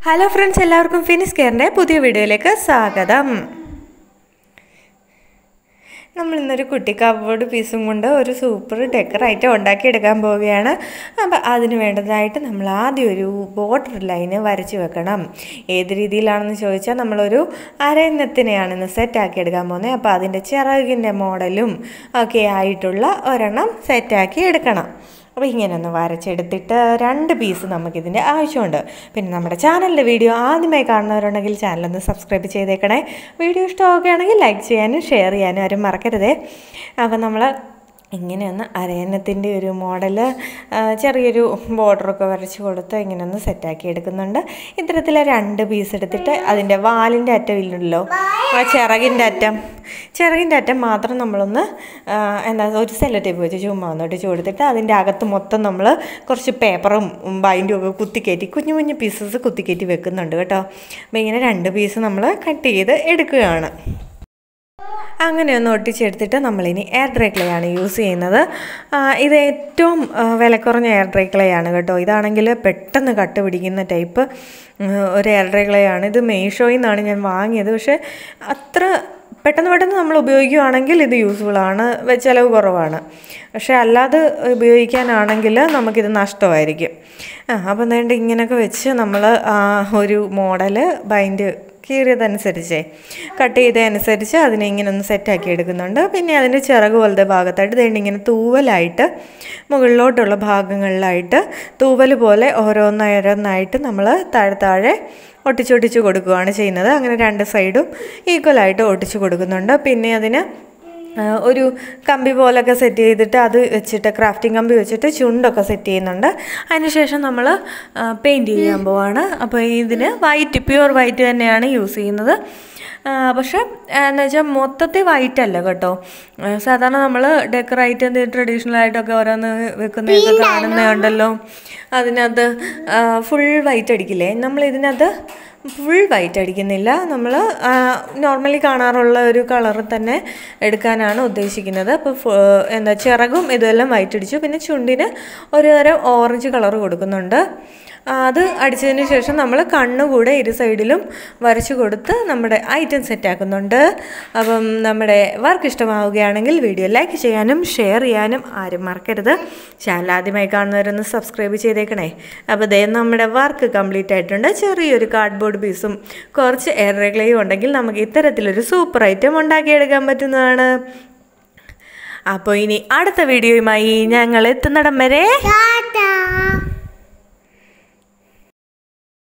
hello friends എല്ലാവർക്കും finish കെയറിൻ്റെ പുതിയ വീഡിയോയിലേക്ക് സ്വാഗതം നമ്മൾ ഇന്നൊരു കുട്ടി കബോർഡ് പീസും കൊണ്ട് ഒരു സൂപ്പർ ഡെക്കറായിട്ട് ഉണ്ടാക്കിയെടുക്കാൻ പോവുകയാണ് അപ്പോൾ അതിന് വേണ്ടതായിട്ട് നമ്മൾ ആദ്യം ഒരു ബോർഡർ ലൈന് വരച്ച് വെക്കണം ഏത് രീതിയിലാണെന്ന് ചോദിച്ചാൽ നമ്മളൊരു അരയന്നത്തിനെയാണ് ഇന്ന് സെറ്റാക്കി എടുക്കാൻ പോകുന്നത് അപ്പോൾ അതിൻ്റെ ചിറകിൻ്റെ മോഡലും ഒക്കെ ആയിട്ടുള്ള ഒരെണ്ണം സെറ്റാക്കി എടുക്കണം അപ്പോൾ ഇങ്ങനെ ഒന്ന് വരച്ചെടുത്തിട്ട് രണ്ട് പീസ് നമുക്കിതിൻ്റെ ആവശ്യമുണ്ട് പിന്നെ നമ്മുടെ ചാനലിൻ്റെ വീഡിയോ ആദ്യമായി കാണുന്നവരുണ്ടെങ്കിൽ ചാനലൊന്ന് സബ്സ്ക്രൈബ് ചെയ്തേക്കണേ വീഡിയോ ഇഷ്ടമൊക്കെ ആണെങ്കിൽ ലൈക്ക് ചെയ്യാനും ഷെയർ ചെയ്യാനും ആരും മറക്കരുതേ അപ്പോൾ നമ്മൾ ഇങ്ങനെയൊന്ന് അരയന്നത്തിൻ്റെ ഒരു മോഡൽ ചെറിയൊരു ബോർഡറൊക്കെ വരച്ച് കൊടുത്ത് ഇങ്ങനെ ഒന്ന് സെറ്റാക്കി എടുക്കുന്നുണ്ട് ഇത്തരത്തിൽ രണ്ട് പീസ് എടുത്തിട്ട് അതിൻ്റെ വാലിൻ്റെ അറ്റം ഇല്ലല്ലോ ആ ചിറകിൻ്റെ അറ്റം ചിറകിൻ്റെ അറ്റം മാത്രം നമ്മളൊന്ന് ആ, എന്താ ഒരു സെല്ലോ ടേപ്പ് വെച്ച് ചുമ്മാ ഒന്ന് ഒട്ടിച്ച് കൊടുത്തിട്ട് അതിൻ്റെ അകത്ത് മൊത്തം നമ്മൾ കുറച്ച് പേപ്പറും ബൈൻഡും ഒക്കെ കുത്തിക്കയറ്റി കുഞ്ഞു കുഞ്ഞു പീസസ് കുത്തിക്കയറ്റി വെക്കുന്നുണ്ട് കേട്ടോ അപ്പോൾ ഇങ്ങനെ രണ്ട് പീസ് നമ്മൾ കട്ട് ചെയ്ത് എടുക്കുകയാണ് അങ്ങനെ ഒന്ന് ഒട്ടിച്ചെടുത്തിട്ട് നമ്മളിനി എയർ ഡ്രൈ ക്ലേ ആണ് യൂസ് ചെയ്യുന്നത് ആ, ഇത് ഏറ്റവും ആ, വിലക്കുറഞ്ഞ എയർ ഡ്രൈ ക്ലേ ആണ് കേട്ടോ ഇതാണെങ്കിൽ പെട്ടെന്ന് കട്ട് പിടിക്കുന്ന ടൈപ്പ് ഉം, ഒരു എയർ ഡ്രൈ ക്ലേ ആണ് ഇത് മീഷോയിൽ നിന്നാണ് ഞാൻ വാങ്ങിയത് പക്ഷേ അത്ര പെട്ടെന്ന് പെട്ടെന്ന് നമ്മൾ ഉപയോഗിക്കുകയാണെങ്കിൽ ഇത് യൂസ്ഫുൾ ആണ് വെ- ചിലവ് കുറവാണ് പക്ഷേ അല്ലാതെ ഉപയോഗിക്കാനാണെങ്കിൽ നമുക്കിത് നഷ്ടമായിരിക്കും ആ അപ്പം വേണ്ട ഇങ്ങനെയൊക്കെ വെച്ച് നമ്മൾ ഒരു മോഡല് ബൈൻഡ് കീറിയതനുസരിച്ചേ കട്ട് ചെയ്തതനുസരിച്ച് അതിനെ ഇങ്ങനെ ഒന്ന് സെറ്റാക്കി എടുക്കുന്നുണ്ട് പിന്നെ അതിൻ്റെ ചിറക് പോലത്തെ ഭാഗത്തായിട്ട് ഇതേണ്ട ഇങ്ങനെ തൂവലായിട്ട് മുകളിലോട്ടുള്ള ഭാഗങ്ങളിലായിട്ട് തൂവൽ പോലെ ഓരോന്നോരോന്നായിട്ട് നമ്മൾ താഴെ താഴെ ഒട്ടിച്ചൊട്ടിച്ച് കൊടുക്കുകയാണ് ചെയ്യുന്നത് അങ്ങനെ രണ്ട് സൈഡും ഈക്വലായിട്ട് ഒട്ടിച്ച് കൊടുക്കുന്നുണ്ട് പിന്നെ അതിന് ആ, ഒരു കമ്പി പോലൊക്കെ സെറ്റ് ചെയ്തിട്ട് അത് വെച്ചിട്ട് ക്രാഫ്റ്റിംഗ് കമ്പി വെച്ചിട്ട് ചുണ്ടൊക്കെ സെറ്റ് ചെയ്യുന്നുണ്ട് അതിനുശേഷം നമ്മൾ പെയിൻറ്റ് ചെയ്യാൻ പോവാണ് അപ്പോൾ ഇതിന് വൈറ്റ് പ്യുവർ വൈറ്റ് തന്നെയാണ് യൂസ് ചെയ്യുന്നത് ആ, പക്ഷെ എന്ന് വെച്ചാൽ മൊത്തത്തിൽ വൈറ്റ് അല്ല കേട്ടോ ആ, സാധാരണ നമ്മൾ ഡെക്കറായിട്ട് ട്രഡീഷണൽ ആയിട്ടൊക്കെ ഓരോന്ന് വെക്കുന്നതൊക്കെ കാണുന്നുണ്ടല്ലോ അതിനകത്ത് ഫുൾ വൈറ്റ് അടിക്കില്ലേ നമ്മൾ ഇതിനകത്ത് ഫുൾ വൈറ്റ് അടിക്കുന്നില്ല നമ്മൾ നോർമലി കാണാറുള്ള ഒരു കളർ തന്നെ എടുക്കാനാണ് ഉദ്ദേശിക്കുന്നത് അപ്പോൾ ഫു- എന്താ ചിറകും ഇതെല്ലാം വൈറ്റ് അടിച്ചു പിന്നെ ചുണ്ടിന് ഒരു തരം ഓറഞ്ച് കളർ കൊടുക്കുന്നുണ്ട് ആ, അത് അടിച്ചതിന് ശേഷം നമ്മൾ കണ്ണുകൂടെ ഇരു സൈഡിലും വരച്ചു കൊടുത്ത് നമ്മുടെ ഐറ്റം സെറ്റാക്കുന്നുണ്ട് അപ്പം നമ്മുടെ വർക്ക് ഇഷ്ടമാവുകയാണെങ്കിൽ വീഡിയോ ലൈക്ക് ചെയ്യാനും ഷെയർ ചെയ്യാനും ആരും മറക്കരുത് ചാനൽ ആദ്യമായി കാണുന്നവരൊന്ന് സബ്സ്ക്രൈബ് ചെയ്തേക്കണേ അപ്പോൾ ദേ നമ്മുടെ വർക്ക് കംപ്ലീറ്റ് ആയിട്ടുണ്ട് ചെറിയൊരു കാർഡ്ബോർഡ് പീസും കുറച്ച് എയർ റെഗ്ലയും ഉണ്ടെങ്കിൽ നമുക്ക് ഇത്തരത്തിലൊരു സൂപ്പർ ഐറ്റം ഉണ്ടാക്കിയെടുക്കാൻ പറ്റുന്നതാണ് അപ്പോൾ ഇനി അടുത്ത വീഡിയോയുമായി ഞങ്ങൾ എത്തുന്നിടം വരെ